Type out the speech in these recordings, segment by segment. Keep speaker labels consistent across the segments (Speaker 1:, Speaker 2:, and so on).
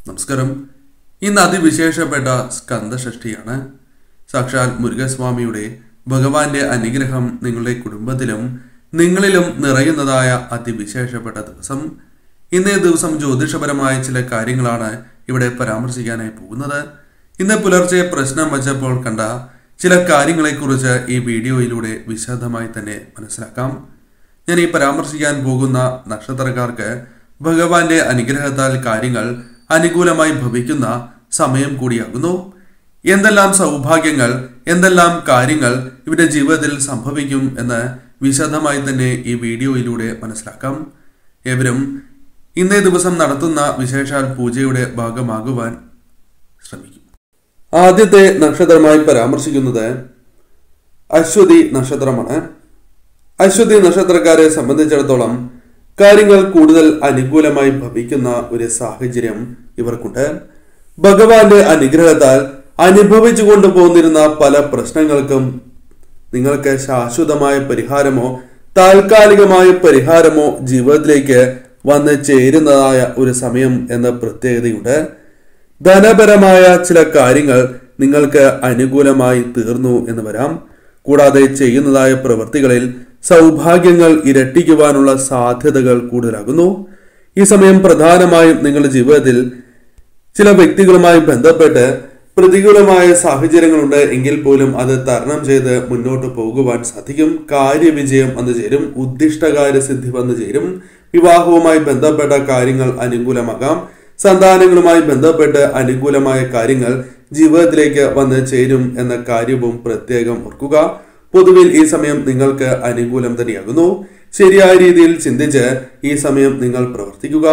Speaker 1: നമസ്കാരം ഇന്ന് അതിവിശേഷപ്പെട്ട സ്കന്ദഷഷ്ഠിയാണ് സാക്ഷാൽ മുരുകസ്വാമിയുടെ ഭഗവാന്റെ അനുഗ്രഹം നിങ്ങളുടെ കുടുംബത്തിലും നിങ്ങളിലും നിറയുന്നതായ അതിവിശേഷപ്പെട്ട ദിവസം ഇന്നേ ദിവസം ജ്യോതിഷപരമായ ചില കാര്യങ്ങളാണ് ഇവിടെ പരാമർശിക്കാനായി പോകുന്നത് ഇന്ന് പുലർച്ചെ പ്രശ്നം വച്ചപ്പോൾ കണ്ട ചില കാര്യങ്ങളെക്കുറിച്ച് ഈ വീഡിയോയിലൂടെ വിശദമായി തന്നെ മനസ്സിലാക്കാം ഞാൻ ഈ പരാമർശിക്കാൻ പോകുന്ന നക്ഷത്രക്കാർക്ക് ഭഗവാന്റെ അനുഗ്രഹത്താൽ കാര്യങ്ങൾ അനുകൂലമായി ഭവിക്കുന്ന സമയം കൂടിയാകുന്നു എന്തെല്ലാം സൗഭാഗ്യങ്ങൾ എന്തെല്ലാം കാര്യങ്ങൾ ഇവരുടെ ജീവിതത്തിൽ സംഭവിക്കും എന്ന് വിശദമായി തന്നെ ഈ വീഡിയോയിലൂടെ മനസ്സിലാക്കാം ഏവരും ഇന്നേ ദിവസം നടത്തുന്ന വിശേഷാൽ പൂജയുടെ ഭാഗമാകുവാൻ ശ്രമിക്കും ആദ്യത്തെ നക്ഷത്രമായി പരാമർശിക്കുന്നത് അശ്വതി നക്ഷത്രമാണ് അശ്വതി നക്ഷത്രക്കാരെ സംബന്ധിച്ചിടത്തോളം കാര്യങ്ങൾ കൂടുതൽ അനുകൂലമായി ഭവിക്കുന്ന ഒരു സാഹചര്യം ഇവർക്കുണ്ട് ഭഗവാന്റെ അനുഗ്രഹത്താൽ അനുഭവിച്ചു കൊണ്ടുപോന്നിരുന്ന പല പ്രശ്നങ്ങൾക്കും നിങ്ങൾക്ക് ശാശ്വതമായ പരിഹാരമോ താൽക്കാലികമായ പരിഹാരമോ ജീവിതത്തിലേക്ക് വന്ന് ചേരുന്നതായ ഒരു സമയം എന്ന പ്രത്യേകതയുണ്ട് ധനപരമായ ചില കാര്യങ്ങൾ നിങ്ങൾക്ക് അനുകൂലമായി തീർന്നു എന്ന് വരാം കൂടാതെ ചെയ്യുന്നതായ പ്രവൃത്തികളിൽ സൗഭാഗ്യങ്ങൾ ഇരട്ടിക്കുവാനുള്ള സാധ്യതകൾ കൂടുതലാകുന്നു ഈ സമയം പ്രധാനമായും നിങ്ങളുടെ ജീവിതത്തിൽ ചില വ്യക്തികളുമായി ബന്ധപ്പെട്ട് പ്രതികൂലമായ സാഹചര്യങ്ങളുണ്ട് എങ്കിൽ പോലും അത് തരണം ചെയ്ത് മുന്നോട്ട് പോകുവാൻ സാധിക്കും കാര്യവിജയം വന്നു ചേരും ഉദ്ദിഷ്ടകാര്യ സിദ്ധി വന്നു ചേരും വിവാഹവുമായി ബന്ധപ്പെട്ട കാര്യങ്ങൾ അനുകൂലമാകാം സന്താനങ്ങളുമായി ബന്ധപ്പെട്ട് അനുകൂലമായ കാര്യങ്ങൾ ജീവിതത്തിലേക്ക് വന്ന് ചേരും എന്ന കാര്യവും പ്രത്യേകം ഓർക്കുക പൊതുവിൽ ഈ സമയം നിങ്ങൾക്ക് അനുകൂലം തന്നെയാകുന്നു ശരിയായ രീതിയിൽ ചിന്തിച്ച് ഈ സമയം നിങ്ങൾ പ്രവർത്തിക്കുക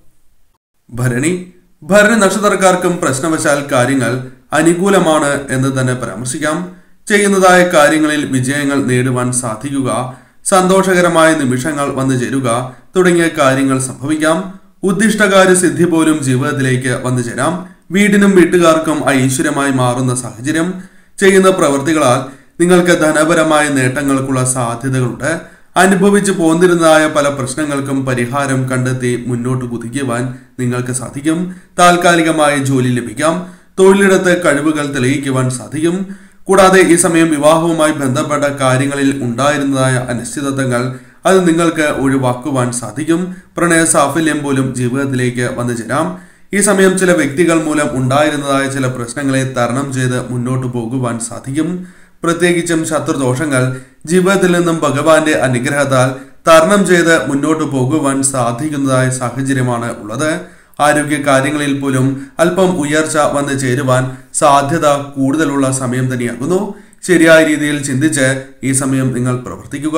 Speaker 1: ഭരണി ഭരണി നക്ഷത്രക്കാർക്കും പ്രശ്നവശാൽ കാര്യങ്ങൾ അനുകൂലമാണ് എന്ന് തന്നെ പരാമർശിക്കാം ചെയ്യുന്നതായ കാര്യങ്ങളിൽ വിജയങ്ങൾ നേടുവാൻ സാധിക്കുക സന്തോഷകരമായ നിമിഷങ്ങൾ വന്നു ചേരുക തുടങ്ങിയ കാര്യങ്ങൾ സംഭവിക്കാം ഉദ്ദിഷ്ടകാര്യ സിദ്ധി പോലും ജീവിതത്തിലേക്ക് വന്നു ചേരാം വീടിനും വീട്ടുകാർക്കും ഐശ്വര്യമായി മാറുന്ന സാഹചര്യം ചെയ്യുന്ന പ്രവൃത്തികളാൽ നിങ്ങൾക്ക് ധനപരമായ നേട്ടങ്ങൾക്കുള്ള സാധ്യതകളുണ്ട് അനുഭവിച്ചു പോന്നിരുന്നതായ പല പ്രശ്നങ്ങൾക്കും പരിഹാരം കണ്ടെത്തി മുന്നോട്ട് കുതിക്കുവാൻ നിങ്ങൾക്ക് സാധിക്കും താൽക്കാലികമായ ജോലി ലഭിക്കാം തൊഴിലിടത്ത് കഴിവുകൾ തെളിയിക്കുവാൻ സാധിക്കും കൂടാതെ ഈ സമയം വിവാഹവുമായി ബന്ധപ്പെട്ട കാര്യങ്ങളിൽ ഉണ്ടായിരുന്നതായ അനിശ്ചിതത്വങ്ങൾ അത് നിങ്ങൾക്ക് ഒഴിവാക്കുവാൻ സാധിക്കും പ്രണയ സാഫല്യം പോലും ജീവിതത്തിലേക്ക് വന്നു ചേരാം ഈ സമയം ചില വ്യക്തികൾ മൂലം ഉണ്ടായിരുന്നതായ ചില പ്രശ്നങ്ങളെ തരണം ചെയ്ത് മുന്നോട്ട് പോകുവാൻ സാധിക്കും പ്രത്യേകിച്ചും ശത്രുദോഷങ്ങൾ ജീവിതത്തിൽ നിന്നും ഭഗവാന്റെ അനുഗ്രഹത്താൽ തരണം ചെയ്ത് മുന്നോട്ട് പോകുവാൻ സാധിക്കുന്നതായ സാഹചര്യമാണ് ഉള്ളത് ആരോഗ്യ കാര്യങ്ങളിൽ പോലും അല്പം ഉയർച്ച വന്ന് ചേരുവാൻ സാധ്യത കൂടുതലുള്ള സമയം തന്നെയാകുന്നു ശരിയായ രീതിയിൽ ചിന്തിച്ച് ഈ സമയം നിങ്ങൾ പ്രവർത്തിക്കുക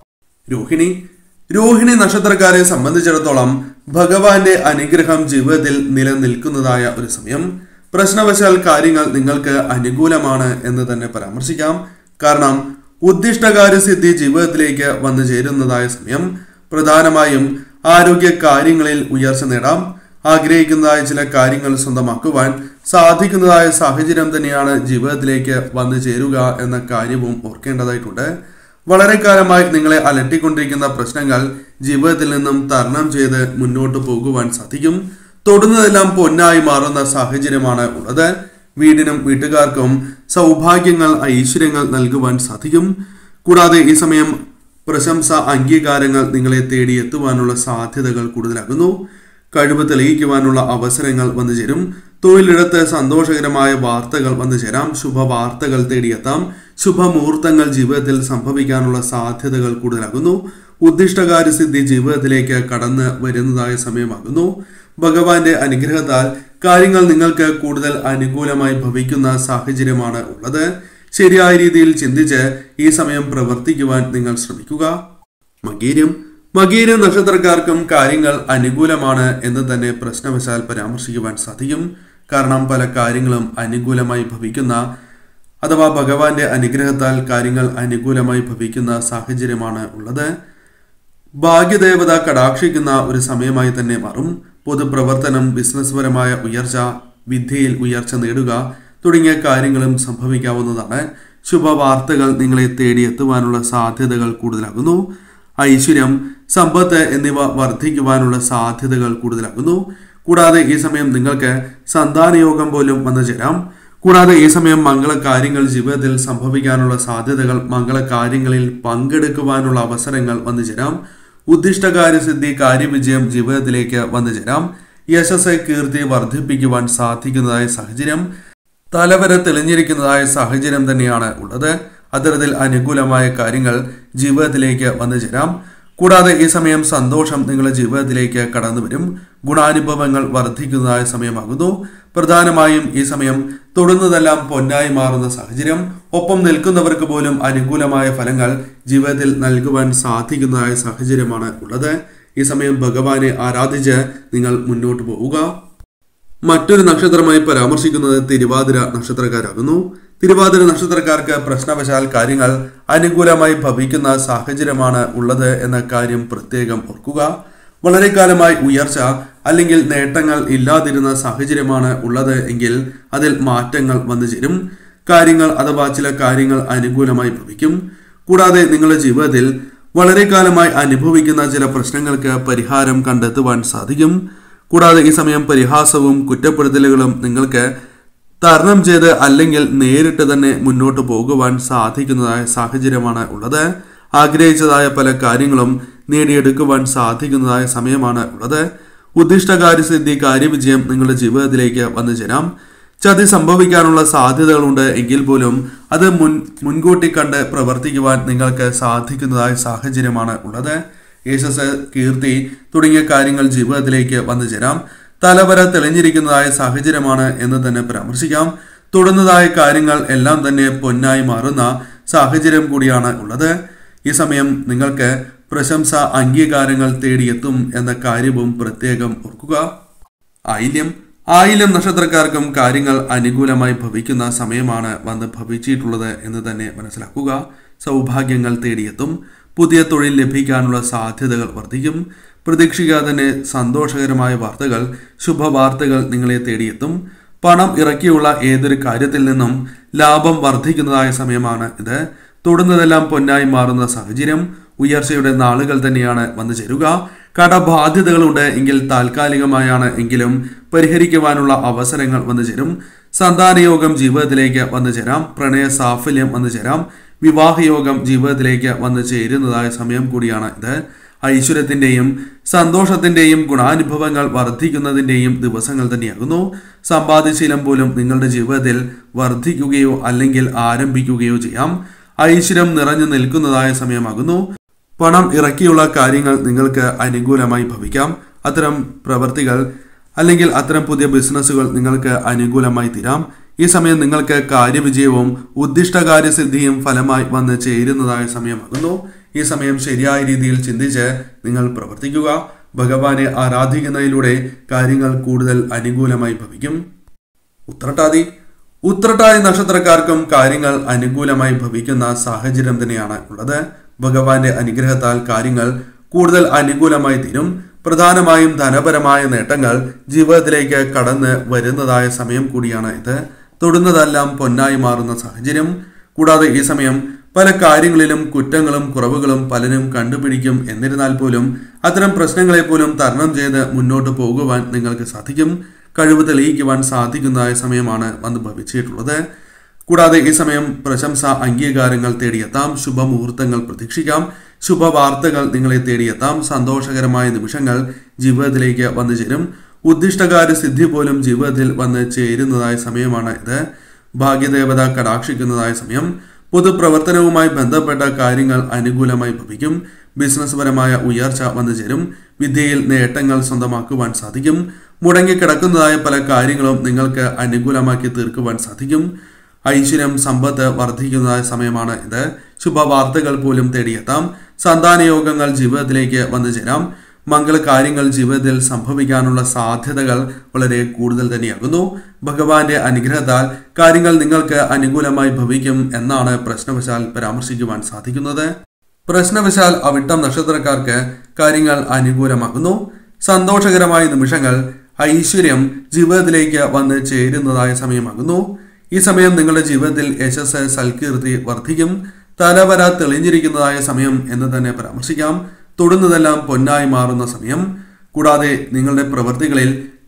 Speaker 1: രോഹിണി രോഹിണി നക്ഷത്രക്കാരെ സംബന്ധിച്ചിടത്തോളം ഭഗവാന്റെ അനുഗ്രഹം ജീവിതത്തിൽ നിലനിൽക്കുന്നതായ ഒരു സമയം പ്രശ്നവശാൽ കാര്യങ്ങൾ നിങ്ങൾക്ക് അനുകൂലമാണ് എന്ന് തന്നെ പരാമർശിക്കാം കാരണം ഉദ്ദിഷ്ടകാര്യ സിദ്ധി ജീവിതത്തിലേക്ക് വന്നു ചേരുന്നതായ സമയം പ്രധാനമായും ആരോഗ്യ കാര്യങ്ങളിൽ ഉയർച്ച നേടാം ആഗ്രഹിക്കുന്നതായ ചില കാര്യങ്ങൾ സ്വന്തമാക്കുവാൻ സാധിക്കുന്നതായ സാഹചര്യം തന്നെയാണ് ജീവിതത്തിലേക്ക് വന്നു ചേരുക എന്ന കാര്യവും ഓർക്കേണ്ടതായിട്ടുണ്ട് വളരെ കാലമായി നിങ്ങളെ അലട്ടിക്കൊണ്ടിരിക്കുന്ന പ്രശ്നങ്ങൾ ജീവിതത്തിൽ നിന്നും തരണം ചെയ്ത് മുന്നോട്ട് പോകുവാൻ സാധിക്കും തൊടുന്നതെല്ലാം പൊന്നായി മാറുന്ന സാഹചര്യമാണ് ഉള്ളത് വീടിനും വീട്ടുകാർക്കും സൗഭാഗ്യങ്ങൾ ഐശ്വര്യങ്ങൾ നൽകുവാൻ സാധിക്കും കൂടാതെ ഈ സമയം പ്രശംസ അംഗീകാരങ്ങൾ നിങ്ങളെ തേടി എത്തുവാനുള്ള സാധ്യതകൾ കൂടുതലാകുന്നു കഴിവ് തെളിയിക്കുവാനുള്ള അവസരങ്ങൾ വന്നു ചേരും തൊഴിലിടത്ത് സന്തോഷകരമായ വാർത്തകൾ വന്നു ചേരാം ശുഭവാർത്തകൾ തേടിയെത്താം ശുഭമുഹൂർത്തങ്ങൾ ജീവിതത്തിൽ സംഭവിക്കാനുള്ള സാധ്യതകൾ കൂടുതലാകുന്നു ഉദ്ദിഷ്ടകാര്യ സിദ്ധി ജീവിതത്തിലേക്ക് കടന്ന് വരുന്നതായ സമയമാകുന്നു ഭഗവാന്റെ അനുഗ്രഹത്താൽ കാര്യങ്ങൾ നിങ്ങൾക്ക് കൂടുതൽ അനുകൂലമായി ഭവിക്കുന്ന സാഹചര്യമാണ് ഉള്ളത് ശരിയായ രീതിയിൽ ചിന്തിച്ച് ഈ സമയം പ്രവർത്തിക്കുവാൻ നിങ്ങൾ ശ്രമിക്കുക മകീരം മകീരം നക്ഷത്രക്കാർക്കും കാര്യങ്ങൾ അനുകൂലമാണ് എന്ന് തന്നെ പ്രശ്നവശാൽ പരാമർശിക്കുവാൻ സാധിക്കും കാരണം പല കാര്യങ്ങളും അനുകൂലമായി ഭവിക്കുന്ന അഥവാ ഭഗവാന്റെ അനുഗ്രഹത്താൽ കാര്യങ്ങൾ അനുകൂലമായി ഭവിക്കുന്ന സാഹചര്യമാണ് ഉള്ളത് ഭാഗ്യദേവത കടാക്ഷിക്കുന്ന ഒരു സമയമായി തന്നെ മാറും പൊതുപ്രവർത്തനം ബിസിനസ് പരമായ ഉയർച്ച വിദ്യയിൽ ഉയർച്ച നേടുക തുടങ്ങിയ കാര്യങ്ങളും സംഭവിക്കാവുന്നതാണ് ശുഭവാർത്തകൾ നിങ്ങളെ തേടിയെത്തുവാനുള്ള സാധ്യതകൾ കൂടുതലാകുന്നു ഐശ്വര്യം സമ്പത്ത് എന്നിവ വർദ്ധിക്കുവാനുള്ള സാധ്യതകൾ കൂടുതലാകുന്നു കൂടാതെ ഈ സമയം നിങ്ങൾക്ക് സന്താനയോഗം പോലും വന്നു ചേരാം കൂടാതെ ഈ സമയം മംഗള കാര്യങ്ങൾ ജീവിതത്തിൽ സംഭവിക്കാനുള്ള സാധ്യതകൾ മംഗള കാര്യങ്ങളിൽ പങ്കെടുക്കുവാനുള്ള അവസരങ്ങൾ വന്നു ചേരാം ഉദ്ദിഷ്ട കാര്യസിദ്ധി കാര്യവിജയം ജീവിതത്തിലേക്ക് വന്നു ചേരാം യശസ് കീർത്തി വർദ്ധിപ്പിക്കുവാൻ സാധിക്കുന്നതായ സാഹചര്യം തലവര തെളിഞ്ഞിരിക്കുന്നതായ സാഹചര്യം തന്നെയാണ് ഉള്ളത് അത്തരത്തിൽ അനുകൂലമായ കാര്യങ്ങൾ ജീവിതത്തിലേക്ക് വന്നു ചേരാം കൂടാതെ ഈ സമയം സന്തോഷം നിങ്ങളുടെ ജീവിതത്തിലേക്ക് കടന്നു വരും ഗുണാനുഭവങ്ങൾ വർദ്ധിക്കുന്നതായ സമയമാകുന്നു പ്രധാനമായും ഈ സമയം തൊടുന്നതെല്ലാം പൊന്നായി മാറുന്ന സാഹചര്യം ഒപ്പം നിൽക്കുന്നവർക്ക് പോലും അനുകൂലമായ ഫലങ്ങൾ ജീവിതത്തിൽ നൽകുവാൻ സാധിക്കുന്നതായ സാഹചര്യമാണ് ഉള്ളത് ഈ സമയം ഭഗവാനെ ആരാധിച്ച് നിങ്ങൾ മുന്നോട്ട് പോവുക മറ്റൊരു നക്ഷത്രമായി പരാമർശിക്കുന്നത് തിരുവാതിര നക്ഷത്രക്കാരാകുന്നു തിരുവാതിര നക്ഷത്രക്കാർക്ക് പ്രശ്നവശാൽ കാര്യങ്ങൾ അനുകൂലമായി ഭവിക്കുന്ന സാഹചര്യമാണ് ഉള്ളത് എന്ന കാര്യം പ്രത്യേകം ഓർക്കുക വളരെ കാലമായി ഉയർച്ച അല്ലെങ്കിൽ നേട്ടങ്ങൾ ഇല്ലാതിരുന്ന സാഹചര്യമാണ് ഉള്ളത് എങ്കിൽ അതിൽ മാറ്റങ്ങൾ വന്നു ചേരും കാര്യങ്ങൾ അഥവാ ചില കാര്യങ്ങൾ അനുകൂലമായി ഭവിക്കും കൂടാതെ നിങ്ങളുടെ ജീവിതത്തിൽ വളരെ കാലമായി അനുഭവിക്കുന്ന ചില പ്രശ്നങ്ങൾക്ക് പരിഹാരം കണ്ടെത്തുവാൻ സാധിക്കും കൂടാതെ ഈ സമയം പരിഹാസവും കുറ്റപ്പെടുത്തലുകളും നിങ്ങൾക്ക് തരണം ചെയ്ത് അല്ലെങ്കിൽ നേരിട്ട് തന്നെ മുന്നോട്ട് പോകുവാൻ സാധിക്കുന്നതായ സാഹചര്യമാണ് ഉള്ളത് ആഗ്രഹിച്ചതായ പല കാര്യങ്ങളും നേടിയെടുക്കുവാൻ സാധിക്കുന്നതായ സമയമാണ് ഉള്ളത് ഉദ്ദിഷ്ട കാര്യസിദ്ധി കാര്യവിജയം നിങ്ങളുടെ ജീവിതത്തിലേക്ക് വന്നു ചേരാം ചതി സംഭവിക്കാനുള്ള സാധ്യതകളുണ്ട് എങ്കിൽ പോലും അത് മുൻ മുൻകൂട്ടി കണ്ട് പ്രവർത്തിക്കുവാൻ നിങ്ങൾക്ക് സാധിക്കുന്നതായ സാഹചര്യമാണ് ഉള്ളത് യേശസ് കീർത്തി തുടങ്ങിയ കാര്യങ്ങൾ ജീവിതത്തിലേക്ക് വന്നു ചേരാം തലവര തെളിഞ്ഞിരിക്കുന്നതായ സാഹചര്യമാണ് എന്ന് തന്നെ പരാമർശിക്കാം തുടർന്നതായ കാര്യങ്ങൾ എല്ലാം തന്നെ പൊന്നായി മാറുന്ന സാഹചര്യം കൂടിയാണ് ഉള്ളത് ഈ സമയം നിങ്ങൾക്ക് പ്രശംസ അംഗീകാരങ്ങൾ തേടിയെത്തും എന്ന കാര്യവും പ്രത്യേകം ഓർക്കുക ആയില്യം ആയില്യം നക്ഷത്രക്കാർക്കും കാര്യങ്ങൾ അനുകൂലമായി ഭവിക്കുന്ന സമയമാണ് വന്ന് ഭവിച്ചിട്ടുള്ളത് എന്ന് തന്നെ മനസ്സിലാക്കുക സൗഭാഗ്യങ്ങൾ തേടിയെത്തും പുതിയ തൊഴിൽ ലഭിക്കാനുള്ള സാധ്യതകൾ വർദ്ധിക്കും പ്രതീക്ഷിക്കാതെ തന്നെ സന്തോഷകരമായ വാർത്തകൾ ശുഭവാർത്തകൾ നിങ്ങളെ തേടിയെത്തും പണം ഇറക്കിയുള്ള ഏതൊരു കാര്യത്തിൽ നിന്നും ലാഭം വർദ്ധിക്കുന്നതായ സമയമാണ് ഇത് തൊടുന്നതെല്ലാം പൊന്നായി മാറുന്ന സാഹചര്യം ഉയർച്ചയുടെ നാളുകൾ തന്നെയാണ് വന്നു ചേരുക കടബാധ്യതകളുണ്ട് എങ്കിൽ താൽക്കാലികമായാണ് എങ്കിലും പരിഹരിക്കുവാനുള്ള അവസരങ്ങൾ വന്നു ചേരും സന്താനയോഗം ജീവിതത്തിലേക്ക് വന്നു ചേരാം പ്രണയ സാഫല്യം വന്നു ചേരാം വിവാഹയോഗം ജീവിതത്തിലേക്ക് വന്നു ചേരുന്നതായ സമയം കൂടിയാണ് ഇത് ഐശ്വര്യത്തിന്റെയും സന്തോഷത്തിന്റെയും ഗുണാനുഭവങ്ങൾ വർദ്ധിക്കുന്നതിന്റെയും ദിവസങ്ങൾ തന്നെയാകുന്നു സമ്പാദ്യശീലം പോലും നിങ്ങളുടെ ജീവിതത്തിൽ വർദ്ധിക്കുകയോ അല്ലെങ്കിൽ ആരംഭിക്കുകയോ ചെയ്യാം ഐശ്വര്യം നിറഞ്ഞു നിൽക്കുന്നതായ സമയമാകുന്നു പണം ഇറക്കിയുള്ള കാര്യങ്ങൾ നിങ്ങൾക്ക് അനുകൂലമായി ഭവിക്കാം അത്തരം പ്രവർത്തികൾ അല്ലെങ്കിൽ അത്തരം പുതിയ ബിസിനസ്സുകൾ നിങ്ങൾക്ക് അനുകൂലമായി തീരാം ഈ സമയം നിങ്ങൾക്ക് കാര്യവിജയവും ഉദ്ദിഷ്ട കാര്യസിദ്ധിയും ഫലമായി വന്ന് ചേരുന്നതായ സമയമാകുന്നു ഈ സമയം ശരിയായ രീതിയിൽ ചിന്തിച്ച് നിങ്ങൾ പ്രവർത്തിക്കുക ഭഗവാനെ ആരാധിക്കുന്നതിലൂടെ കാര്യങ്ങൾ കൂടുതൽ അനുകൂലമായി ഭവിക്കും ഉത്രട്ടാതി ഉത്രട്ടാതി നക്ഷത്രക്കാർക്കും കാര്യങ്ങൾ അനുകൂലമായി ഭവിക്കുന്ന സാഹചര്യം തന്നെയാണ് ഉള്ളത് ഭഗവാന്റെ അനുഗ്രഹത്താൽ കാര്യങ്ങൾ കൂടുതൽ അനുകൂലമായി തീരും പ്രധാനമായും ധനപരമായ നേട്ടങ്ങൾ ജീവിതത്തിലേക്ക് കടന്ന് വരുന്നതായ സമയം കൂടിയാണ് ഇത് തൊടുന്നതെല്ലാം പൊന്നായി മാറുന്ന സാഹചര്യം കൂടാതെ ഈ സമയം പല കാര്യങ്ങളിലും കുറ്റങ്ങളും കുറവുകളും പലരും കണ്ടുപിടിക്കും എന്നിരുന്നാൽ പോലും അത്തരം പ്രശ്നങ്ങളെ പോലും തരണം ചെയ്ത് മുന്നോട്ട് പോകുവാൻ നിങ്ങൾക്ക് സാധിക്കും കഴിവ് തെളിയിക്കുവാൻ സാധിക്കുന്നതായ സമയമാണ് വന്ന് ഭവിച്ചിട്ടുള്ളത് കൂടാതെ ഈ സമയം പ്രശംസ അംഗീകാരങ്ങൾ തേടിയെത്താം ശുഭമുഹൂർത്തങ്ങൾ പ്രതീക്ഷിക്കാം ശുഭവാർത്തകൾ നിങ്ങളെ തേടിയെത്താം സന്തോഷകരമായ നിമിഷങ്ങൾ ജീവിതത്തിലേക്ക് വന്നു ചേരും ഉദ്ദിഷ്ടകാര്യ സിദ്ധി പോലും ജീവിതത്തിൽ വന്ന് ചേരുന്നതായ സമയമാണ് ഇത് ഭാഗ്യദേവത കടാക്ഷിക്കുന്നതായ സമയം പൊതുപ്രവർത്തനവുമായി ബന്ധപ്പെട്ട കാര്യങ്ങൾ അനുകൂലമായി ഭവിക്കും ബിസിനസ് പരമായ ഉയർച്ച വന്നു ചേരും വിദ്യയിൽ നേട്ടങ്ങൾ സ്വന്തമാക്കുവാൻ സാധിക്കും മുടങ്ങിക്കിടക്കുന്നതായ പല കാര്യങ്ങളും നിങ്ങൾക്ക് അനുകൂലമാക്കി തീർക്കുവാൻ സാധിക്കും ഐശ്വര്യം സമ്പത്ത് വർദ്ധിക്കുന്നതായ സമയമാണ് ഇത് ശുഭവാർത്തകൾ പോലും തേടിയെത്താം സന്താനയോഗങ്ങൾ ജീവിതത്തിലേക്ക് വന്നു ചേരാം മംഗള കാര്യങ്ങൾ ജീവിതത്തിൽ സംഭവിക്കാനുള്ള സാധ്യതകൾ വളരെ കൂടുതൽ തന്നെയാകുന്നു ഭഗവാന്റെ അനുഗ്രഹത്താൽ കാര്യങ്ങൾ നിങ്ങൾക്ക് അനുകൂലമായി ഭവിക്കും എന്നാണ് പ്രശ്നവശാൽ പരാമർശിക്കുവാൻ സാധിക്കുന്നത് പ്രശ്നവശാൽ അവിട്ടം നക്ഷത്രക്കാർക്ക് കാര്യങ്ങൾ അനുകൂലമാകുന്നു സന്തോഷകരമായ നിമിഷങ്ങൾ ഐശ്വര്യം ജീവിതത്തിലേക്ക് വന്ന് ചേരുന്നതായ സമയമാകുന്നു ഈ സമയം നിങ്ങളുടെ ജീവിതത്തിൽ യശസ് സൽകീർത്തി വർദ്ധിക്കും തലവര തെളിഞ്ഞിരിക്കുന്നതായ സമയം എന്ന് തന്നെ പരാമർശിക്കാം തൊടുന്നതെല്ലാം പൊന്നായി മാറുന്ന സമയം കൂടാതെ നിങ്ങളുടെ പ്രവൃത്തികളിൽ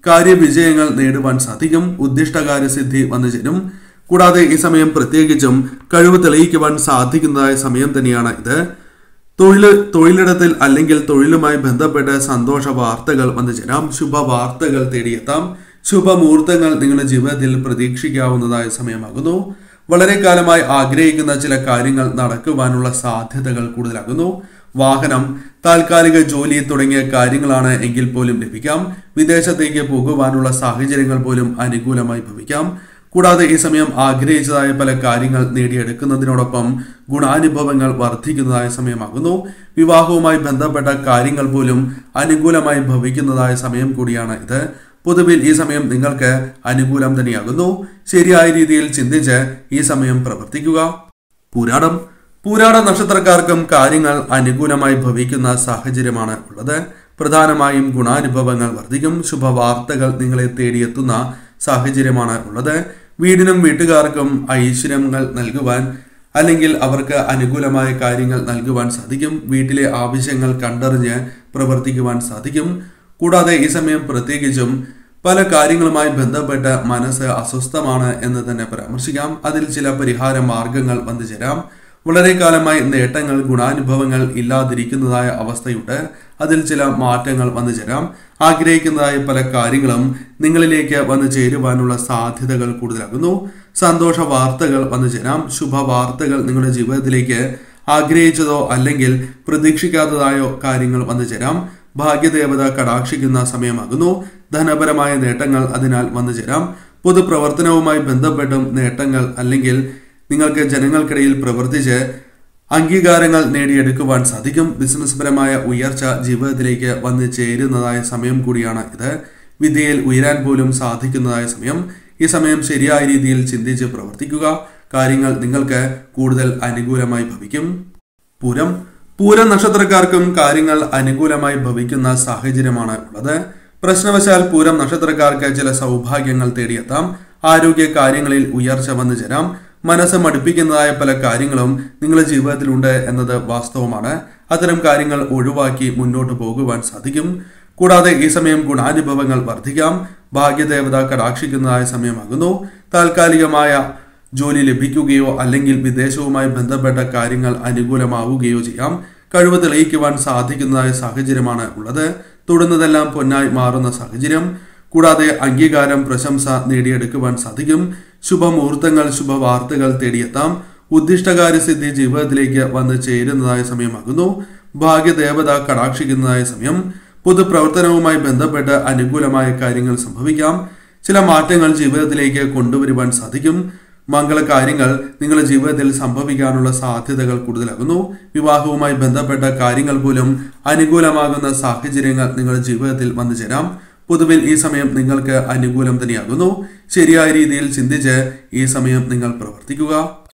Speaker 1: കാര്യവിജയങ്ങൾ നേടുവാൻ സാധിക്കും ഉദ്ദിഷ്ടകാര്യസിദ്ധി വന്നു ചേരും കൂടാതെ ഈ സമയം പ്രത്യേകിച്ചും കഴിവ് തെളിയിക്കുവാൻ സാധിക്കുന്നതായ സമയം തന്നെയാണ് ഇത് തൊഴിൽ തൊഴിലിടത്തിൽ അല്ലെങ്കിൽ തൊഴിലുമായി ബന്ധപ്പെട്ട് സന്തോഷ വാർത്തകൾ വന്നു ചേരാം ശുഭ വാർത്തകൾ തേടിയെത്താം ശുഭമുഹൂർത്തങ്ങൾ നിങ്ങളുടെ ജീവിതത്തിൽ പ്രതീക്ഷിക്കാവുന്നതായ സമയമാകുന്നു വളരെ കാലമായി ആഗ്രഹിക്കുന്ന ചില കാര്യങ്ങൾ നടക്കുവാനുള്ള സാധ്യതകൾ കൂടുതലാകുന്നു വാഹനം താൽക്കാലിക ജോലി തുടങ്ങിയ കാര്യങ്ങളാണ് എങ്കിൽ പോലും ലഭിക്കാം വിദേശത്തേക്ക് പോകുവാനുള്ള സാഹചര്യങ്ങൾ പോലും അനുകൂലമായി ഭവിക്കാം കൂടാതെ ഈ സമയം ആഗ്രഹിച്ചതായ പല കാര്യങ്ങൾ നേടിയെടുക്കുന്നതിനോടൊപ്പം ഗുണാനുഭവങ്ങൾ വർദ്ധിക്കുന്നതായ സമയമാകുന്നു വിവാഹവുമായി ബന്ധപ്പെട്ട കാര്യങ്ങൾ പോലും അനുകൂലമായി ഭവിക്കുന്നതായ സമയം കൂടിയാണ് ഇത് പൊതുവിൽ ഈ സമയം നിങ്ങൾക്ക് അനുകൂലം തന്നെയാകുന്നു ശരിയായ രീതിയിൽ ചിന്തിച്ച് ഈ സമയം പ്രവർത്തിക്കുക പുരാണം പൂരാട നക്ഷത്രക്കാർക്കും കാര്യങ്ങൾ അനുകൂലമായി ഭവിക്കുന്ന സാഹചര്യമാണ് ഉള്ളത് പ്രധാനമായും ഗുണാനുഭവങ്ങൾ വർദ്ധിക്കും ശുഭവാർത്തകൾ നിങ്ങളെ തേടിയെത്തുന്ന സാഹചര്യമാണ് ഉള്ളത് വീടിനും വീട്ടുകാർക്കും ഐശ്വര്യങ്ങൾ നൽകുവാൻ അല്ലെങ്കിൽ അവർക്ക് അനുകൂലമായ കാര്യങ്ങൾ നൽകുവാൻ സാധിക്കും വീട്ടിലെ ആവശ്യങ്ങൾ കണ്ടറിഞ്ഞ് പ്രവർത്തിക്കുവാൻ സാധിക്കും കൂടാതെ ഈ സമയം പ്രത്യേകിച്ചും പല കാര്യങ്ങളുമായി ബന്ധപ്പെട്ട് മനസ്സ് അസ്വസ്ഥമാണ് എന്ന് തന്നെ പരാമർശിക്കാം അതിൽ ചില പരിഹാര മാർഗങ്ങൾ വന്നു ചേരാം വളരെ കാലമായി നേട്ടങ്ങൾ ഗുണാനുഭവങ്ങൾ ഇല്ലാതിരിക്കുന്നതായ അവസ്ഥയുണ്ട് അതിൽ ചില മാറ്റങ്ങൾ വന്നു ചേരാം ആഗ്രഹിക്കുന്നതായ പല കാര്യങ്ങളും നിങ്ങളിലേക്ക് വന്നു ചേരുവാനുള്ള സാധ്യതകൾ കൂടുതലാകുന്നു സന്തോഷ വാർത്തകൾ വന്നു ചേരാം ശുഭവാർത്തകൾ നിങ്ങളുടെ ജീവിതത്തിലേക്ക് ആഗ്രഹിച്ചതോ അല്ലെങ്കിൽ പ്രതീക്ഷിക്കാത്തതായോ കാര്യങ്ങൾ വന്നു ചേരാം ഭാഗ്യദേവത കടാക്ഷിക്കുന്ന സമയമാകുന്നു ധനപരമായ നേട്ടങ്ങൾ അതിനാൽ വന്നു ചേരാം പൊതുപ്രവർത്തനവുമായി ബന്ധപ്പെട്ടും നേട്ടങ്ങൾ അല്ലെങ്കിൽ നിങ്ങൾക്ക് ജനങ്ങൾക്കിടയിൽ പ്രവർത്തിച്ച് അംഗീകാരങ്ങൾ നേടിയെടുക്കുവാൻ സാധിക്കും ബിസിനസ് പരമായ ഉയർച്ച ജീവിതത്തിലേക്ക് വന്നു ചേരുന്നതായ സമയം കൂടിയാണ് ഇത് വിദ്യയിൽ ഉയരാൻ പോലും സാധിക്കുന്നതായ സമയം ഈ സമയം ശരിയായ രീതിയിൽ ചിന്തിച്ച് പ്രവർത്തിക്കുക കാര്യങ്ങൾ നിങ്ങൾക്ക് കൂടുതൽ അനുകൂലമായി ഭവിക്കും പൂരം പൂരം നക്ഷത്രക്കാർക്കും കാര്യങ്ങൾ അനുകൂലമായി ഭവിക്കുന്ന സാഹചര്യമാണ് ഉള്ളത് പ്രശ്നവശാൽ പൂരം നക്ഷത്രക്കാർക്ക് ചില സൗഭാഗ്യങ്ങൾ തേടിയെത്താം ആരോഗ്യ കാര്യങ്ങളിൽ ഉയർച്ച വന്നു ചേരാം മനസ്സ് മടുപ്പിക്കുന്നതായ പല കാര്യങ്ങളും നിങ്ങളുടെ ജീവിതത്തിലുണ്ട് എന്നത് വാസ്തവമാണ് അത്തരം കാര്യങ്ങൾ ഒഴിവാക്കി മുന്നോട്ട് പോകുവാൻ സാധിക്കും കൂടാതെ ഈ സമയം ഗുണാനുഭവങ്ങൾ വർദ്ധിക്കാം ഭാഗ്യദേവത കടാക്ഷിക്കുന്നതായ സമയമാകുന്നു താൽക്കാലികമായ ജോലി ലഭിക്കുകയോ അല്ലെങ്കിൽ വിദേശവുമായി ബന്ധപ്പെട്ട കാര്യങ്ങൾ അനുകൂലമാവുകയോ ചെയ്യാം കഴിവ് തെളിയിക്കുവാൻ സാധിക്കുന്നതായ സാഹചര്യമാണ് ഉള്ളത് തൊടുന്നതെല്ലാം പൊന്നായി മാറുന്ന സാഹചര്യം കൂടാതെ അംഗീകാരം പ്രശംസ നേടിയെടുക്കുവാൻ സാധിക്കും ശുഭമുഹൂർത്തങ്ങൾ ശുഭവാർത്തകൾ തേടിയെത്താം ഉദ്ദിഷ്ടകാര്യസിദ്ധി ജീവിതത്തിലേക്ക് വന്ന് ചേരുന്നതായ സമയമാകുന്നു ഭാഗ്യദേവത കടാക്ഷിക്കുന്നതായ സമയം പൊതുപ്രവർത്തനവുമായി ബന്ധപ്പെട്ട് അനുകൂലമായ കാര്യങ്ങൾ സംഭവിക്കാം ചില മാറ്റങ്ങൾ ജീവിതത്തിലേക്ക് കൊണ്ടുവരുവാൻ സാധിക്കും മംഗള കാര്യങ്ങൾ നിങ്ങളുടെ ജീവിതത്തിൽ സംഭവിക്കാനുള്ള സാധ്യതകൾ കൂടുതലാകുന്നു വിവാഹവുമായി ബന്ധപ്പെട്ട കാര്യങ്ങൾ പോലും അനുകൂലമാകുന്ന സാഹചര്യങ്ങൾ നിങ്ങളുടെ ജീവിതത്തിൽ വന്നു ചേരാം പൊതുവിൽ ഈ സമയം നിങ്ങൾക്ക് അനുകൂലം തന്നെയാകുന്നു ശരിയായ രീതിയിൽ ചിന്തിച്ച് ഈ സമയം നിങ്ങൾ പ്രവർത്തിക്കുക